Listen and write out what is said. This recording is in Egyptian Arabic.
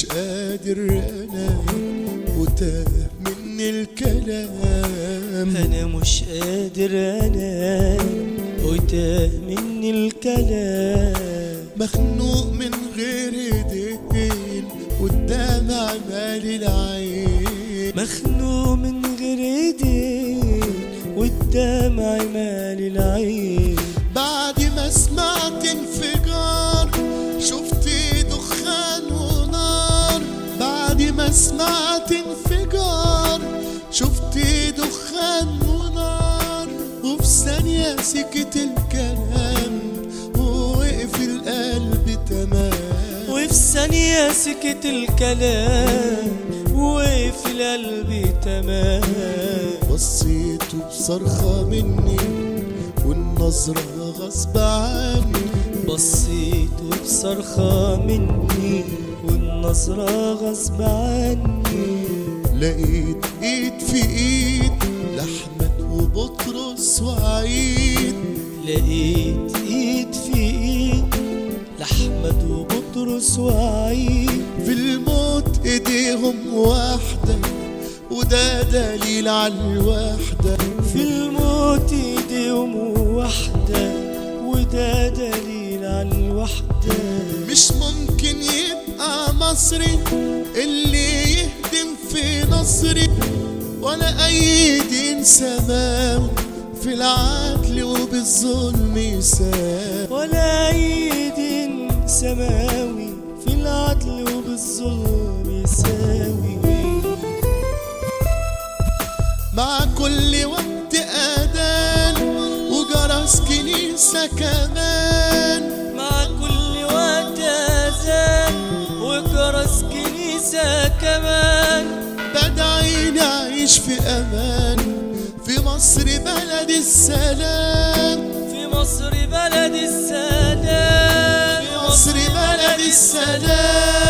قادر انا وتاه مني الكلام انا مش قادر انام وتاه مني الكلام مخنوق من غير ايدين قدام عمالي العين مخنوق من غير ايدين والدمع مالي العين بعد ما سمعت انفجار شفت دخان ونار بعد ما سمعت انفجار شفت دخان ونار وفي ثانية سكت الكلام ووقف القلب تمام وفي ثانية سكت الكلام وقف القلب تمام بصيت بصرخة مني والنظرة غصب عني بصيت وبصرخة مني والنظرة غصب عني لقيت ايد في ايد لأحمد وبطرس وعيد لقيت ايد في ايد لأحمد وبطرس وعيد في الموت ايديهم واحدة وده دليل على الوحدة في الموت ايديهم واحدة وده دليل على الوحدة مش ممكن يبقى مصري اللي يهدم في نصري ولا اي دين سماوي في العدل وبالظلم يساوي ولا اي دين سماوي في العدل وبالظلم يساوي مع كل وقت اذان وجرس كنيسة كمان مع كل وقت اذان وجرس كنيسة كمان بدعي نعيش في امان في مصر بلد السلام في مصر بلد السلام في مصر بلد السلام